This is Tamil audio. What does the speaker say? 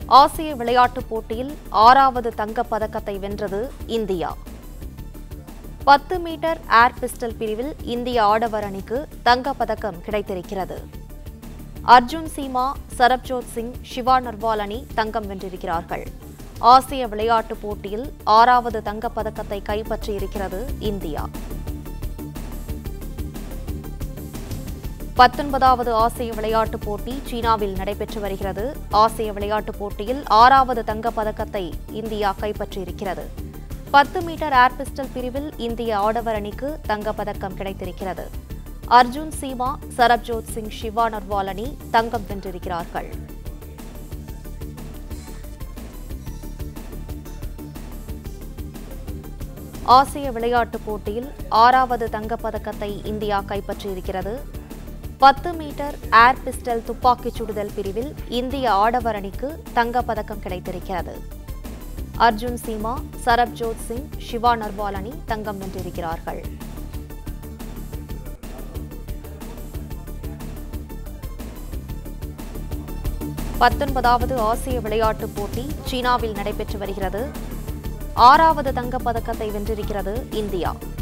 ஆசிய விளையாட்டுப் போட்டியில் ஆறாவது தங்கப் பதக்கத்தை வென்றது இந்தியா பத்து மீட்டர் ஏர் பிஸ்டல் பிரிவில் இந்திய ஆடவர் அணிக்கு தங்கப் பதக்கம் கிடைத்திருக்கிறது அர்ஜுன் சீமா சரப்ஜோத் சிங் சிவா நர்வால் அணி தங்கம் வென்றிருக்கிறார்கள் ஆசிய விளையாட்டுப் போட்டியில் ஆறாவது தங்கப் பதக்கத்தை கைப்பற்றியிருக்கிறது இந்தியா பத்தொன்பதாவது ஆசிய விளையாட்டுப் போட்டி சீனாவில் நடைபெற்று வருகிறது ஆசிய விளையாட்டுப் போட்டியில் ஆறாவது தங்கப் பதக்கத்தை இந்தியா கைப்பற்றியிருக்கிறது பத்து மீட்டர் ஏர் பிஸ்டல் பிரிவில் இந்திய ஆடவர் அணிக்கு தங்கப் பதக்கம் கிடைத்திருக்கிறது அர்ஜுன் சீமா சரப்ஜோத் சிங் சிவா நர்வால் அணி தங்கம் வென்றிருக்கிறார்கள் ஆசிய விளையாட்டுப் போட்டியில் ஆறாவது தங்கப் பதக்கத்தை இந்தியா கைப்பற்றியிருக்கிறது பத்து மீட்டர் ஏர் பிஸ்டல் துப்பாக்கிச் சுடுதல் பிரிவில் இந்திய ஆடவர் அணிக்கு தங்கப் பதக்கம் கிடைத்திருக்கிறது அர்ஜுன் சீமா சரப்ஜோத் சிங் சிவா நர்வால் அணி தங்கம் வென்றிருக்கிறார்கள் பத்தொன்பதாவது ஆசிய விளையாட்டுப் போட்டி சீனாவில் நடைபெற்று வருகிறது ஆறாவது தங்கப் பதக்கத்தை வென்றிருக்கிறது இந்தியா